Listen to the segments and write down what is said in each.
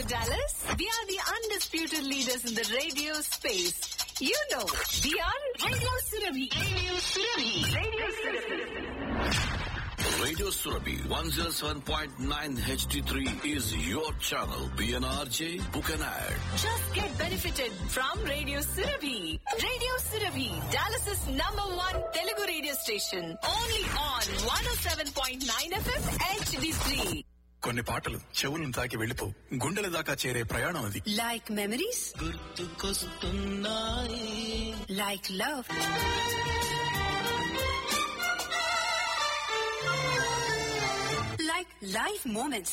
Dallas? We are the undisputed leaders in the radio space. You know, we are Radio Surabhi. Radio Surabhi. Radio Surabhi. Radio Surabhi 107.9 HD3 is your channel. PNRJ, book an ad. Just get benefited from Radio Surabhi. Radio Surabhi, Dallas's number one Telugu radio station. Only on 107.9 FM HD3. కొన్ని పాటలు చెవులను తాకి వెళ్ళిపో గుండెల దాకా చేరే ప్రయాణం అది Like memories? Like love? Like life moments.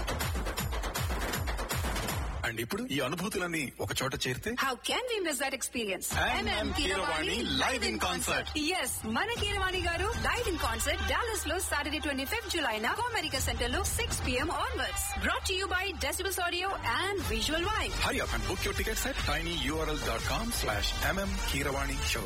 And ఇప్పుడు ఈ అనుభూతులన్నీ ఒక చోట చేరితే How can we miss that experience? MM Keeravani live in concert. Yes మన కీరవాణి గారు లైవ్ ఇన్ కాన్సర్ట్ డాలస్ లో సాటర్డే ట్వంటీ ఫిఫ్త్ జులై నా అమెరికా సెంటర్ లో six PM onwards brought you by decibels audio and visual wife hurry up and book your tickets at tiny URL dot com slash MM Keeravani show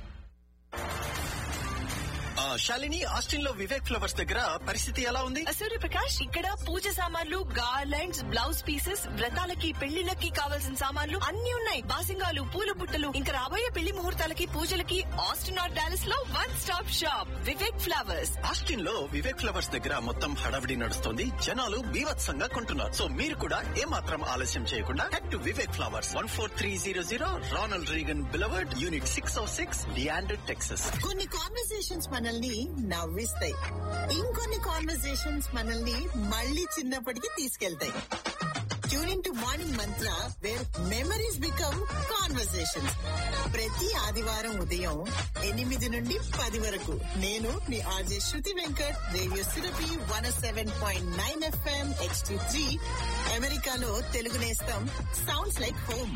ఆ, Shalini Austin లో Vivek flowers దగ్గర పరిస్థితి ఎలా ఉంది సూర్యప్రకాష్ ఇక్కడ పూజ సామాన్లు గార్లెండ్స్ బ్లౌజ్ పీసెస్ వ్రతాలకి పెళ్లిళ్ళకి కావాల్సిన సామాన్లు అన్ని ఉన్నాయి బాసింగాలు పూల బుట్టలు ఇంకా రాబోయే పెళ్లి ముహూర్తాలకి పూజలకి ఆస్టిన్ ఆర్ డాలస్ లో one stop shop Vivek flowers Austin లో వివేక్ ఫ్లవర్స్ దగ్గర మొత్తం హడావిడి నడుస్తుంది జనాలు బీభత్సంగా కొంటున్నారు సో మీరు కూడా ఏమాత్రం ఆలస్యం చేయకుండా head to Vivek flowers one four three zero zero Ronald Reagan boulevard unit six o six డియాండెడ్ టెక్సస్ కొన్ని కాన్వర్సేషన్స్ మనల్ని నవ్విస్తాయి ఇంకొన్ని కాన్వర్సేషన్స్ మనల్ని మళ్ళీ చిన్నప్పటికి తీసుకెళ్తాయి tuning to morning mantra where memories become conversations ప్రతి ఆదివారం ఉదయం ఎనిమిది నుండి పది వరకు నేను మీ RJ Shruti Venkat radio Surabhi one seven point nine FM HD three అమెరికాలో తెలుగు నేస్తం sounds like home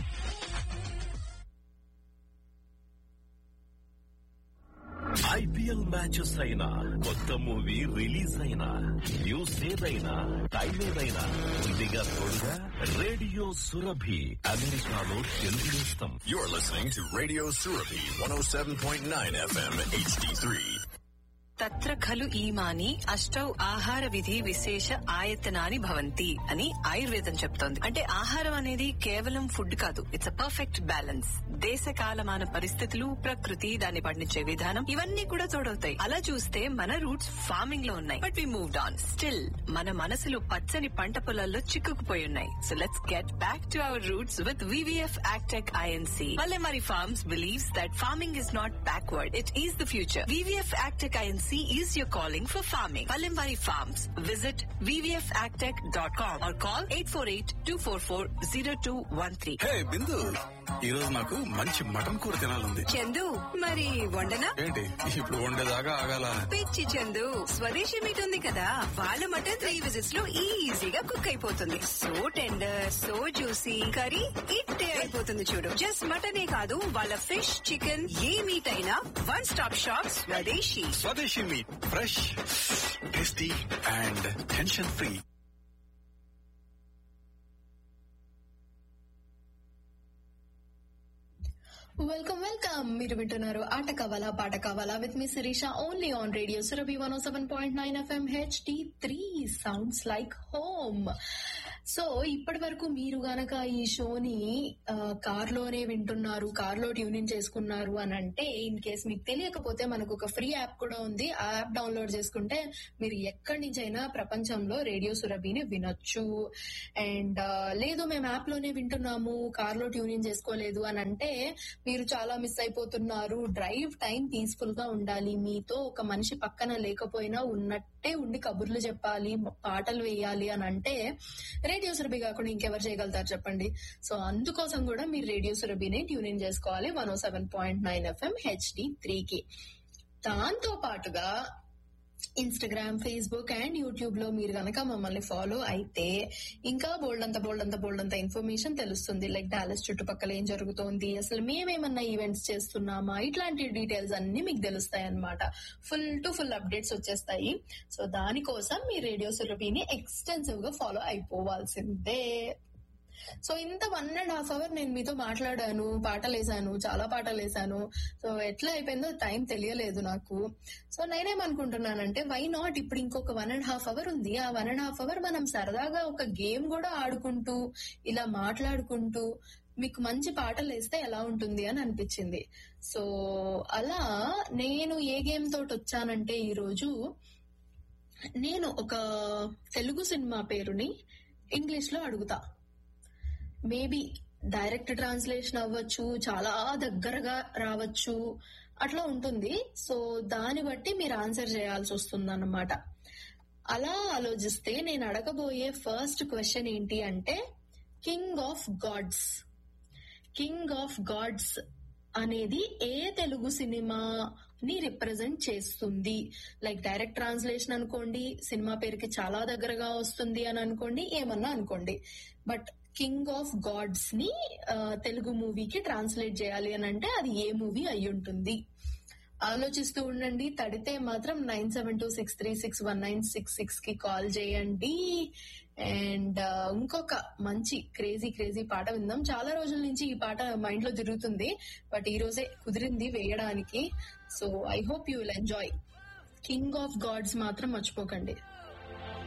IPL matches అయినా కొత్త మూవీ రిలీజ్ అయినా న్యూస్ ఏదైనా టైం ఏదైనా ముందుగా తోడుగా రేడియో సురభి అమెరికాలో తెలుగు నేస్తం You're listening to Radio Surabhi 107.9 FM HD3. తత్ర ఖలు ఈమాని అష్టౌ ఆహార విధి విశేష ఆయతనాని భవంతి అని ఆయుర్వేదం చెప్తోంది అంటే ఆహారం అనేది కేవలం ఫుడ్ కాదు ఇట్స్ అ పర్ఫెక్ట్ బ్యాలెన్స్ దేశ కాలమాన పరిస్థితులు ప్రకృతి దాన్ని పండించే విధానం ఇవన్నీ కూడా తోడవుతాయి అలా చూస్తే మన రూట్స్ ఫార్మింగ్ లో ఉన్నాయి but we moved on still మన మనసులు పచ్చని పంట పొలాల్లో చిక్కుకుపోయి ఉన్నాయి so let's get back to our roots with VVF agtech INC Palamari Farms believes that farming is not backward. It is the future. VVF Agtech INC is your calling for farming. Palamari Farms. Visit vvfagtech.com or call 848-244-0213. Hey Bindu ఈ రోజు నాకు మంచి mutton కూర తినాలంది చందు మరి వండనా ఏంటి ఇప్పుడు వండేదాకా ఆగాల పిచ్చి చందు స్వదేశీ మీట్ ఉంది కదా వాళ్ళ మటన్ త్రీ విజిట్స్ లో ఈజీగా కుక్ అయిపోతుంది so tender so juicy curry ఇట్టే అయిపోతుంది చూడు జస్ట్ మటనే కాదు వాళ్ళ ఫిష్ చికెన్ ఏ మీట్ అయినా one stop shop Swadeshi Swadeshi meat fresh tasty and tension free welcome welcome మీరు వింటున్నారు ఆట కావాలా పాట కావాలా విత్ మీ Sirisha only on radio Surabhi one seven point nine FM HD three sounds like home so ఇప్పటి వరకు మీరు గనక ఈ షోని కార్ లోనే వింటున్నారు కార్ లో ట్యూనింగ్ చేసుకున్నారు అని అంటే ఇన్ కేస్ మీకు తెలియకపోతే మనకు ఒక ఫ్రీ యాప్ కూడా ఉంది ఆ యాప్ డౌన్లోడ్ చేసుకుంటే మీరు ఎక్కడి నుంచైనా ప్రపంచంలో రేడియో సురభిని వినొచ్చు అండ్ లేదు మేము యాప్ లోనే వింటున్నాము కార్ లో ట్యూనింగ్ చేసుకోలేదు అని అంటే మీరు చాలా మిస్ అయిపోతున్నారు డ్రైవ్ టైం పీస్ఫుల్ గా ఉండాలి మీతో ఒక మనిషి పక్కన లేకపోయినా ఉన్నట్టే ఉండి కబుర్లు చెప్పాలి పాటలు వేయాలి అని అంటే రేడియో సురభి కాకుండా ఇంకెవరు చేయగలుగుతారు చెప్పండి సో అందుకోసం కూడా మీరు రేడియో సురభిని ట్యూనింగ్ చేసుకోవాలి one o seven point nine FM HD three కి దాంతో పాటుగా ఇన్స్టాగ్రామ్ ఫేస్బుక్ అండ్ యూట్యూబ్ లో మీరు కనుక మమ్మల్ని ఫాలో అయితే ఇంకా బోల్డ్ అంత బోల్డ్ అంత బోల్డ్ అంత ఇన్ఫర్మేషన్ తెలుస్తుంది లైక్ డాలస్ చుట్టుపక్కల ఏం జరుగుతోంది అసలు మేమేమన్నా ఈవెంట్స్ చేస్తున్నామా ఇట్లాంటి డీటెయిల్స్ అన్ని మీకు తెలుస్తాయి అనమాట ఫుల్ టు ఫుల్ అప్డేట్స్ వచ్చేస్తాయి సో దానికోసం మీ రేడియో సురభిని ఎక్స్టెన్సివ్ గా ఫాలో అయిపోవాల్సిందే సో ఇంత వన్ అండ్ హాఫ్ అవర్ నేను మీతో మాట్లాడాను పాటలు వేసాను చాలా పాటలు వేసాను సో ఎట్లా అయిపోయిందో టైం తెలియలేదు నాకు సో నేనేమనుకుంటున్నానంటే వై నాట్ ఇప్పుడు ఇంకొక వన్ అండ్ హాఫ్ అవర్ ఉంది ఆ వన్ అండ్ హాఫ్ అవర్ మనం సరదాగా ఒక గేమ్ కూడా ఆడుకుంటూ ఇలా మాట్లాడుకుంటూ మీకు మంచి పాటలు వేస్తే ఎలా ఉంటుంది అని అనిపించింది సో అలా నేను ఏ గేమ్ తోటి వచ్చానంటే ఈ రోజు నేను ఒక తెలుగు సినిమా పేరుని ఇంగ్లీష్ లో అడుగుతా మేబీ డైరెక్ట్ ట్రాన్స్లేషన్ అవ్వచ్చు చాలా దగ్గరగా రావచ్చు అట్లా ఉంటుంది సో దాన్ని బట్టి మీరు ఆన్సర్ చేయాల్సి వస్తుంది అన్నమాట అలా ఆలోచిస్తే నేను అడగబోయే ఫస్ట్ క్వశ్చన్ ఏంటి అంటే king of gods king of gods అనేది ఏ తెలుగు సినిమాని రిప్రజెంట్ చేస్తుంది లైక్ డైరెక్ట్ ట్రాన్స్లేషన్ అనుకోండి సినిమా పేరుకి చాలా దగ్గరగా వస్తుంది అని అనుకోండి ఏమన్నా అనుకోండి బట్ కింగ్ ఆఫ్ గాడ్స్ ని ఆ, తెలుగు మూవీకి ట్రాన్స్లేట్ చేయాలి అని అంటే అది ఏ మూవీ అయి ఉంటుంది ఆలోచిస్తూ ఉండండి తడితే మాత్రం nine seven two six three six one nine six six కి కాల్ చేయండి అండ్ ఇంకొక మంచి క్రేజీ క్రేజీ పాట విందాం చాలా రోజుల నుంచి ఈ పాట మైండ్ లో తిరుగుతుంది బట్ ఈ రోజే కుదిరింది వేయడానికి so I hope you will enjoy king of gods మాత్రం మర్చిపోకండి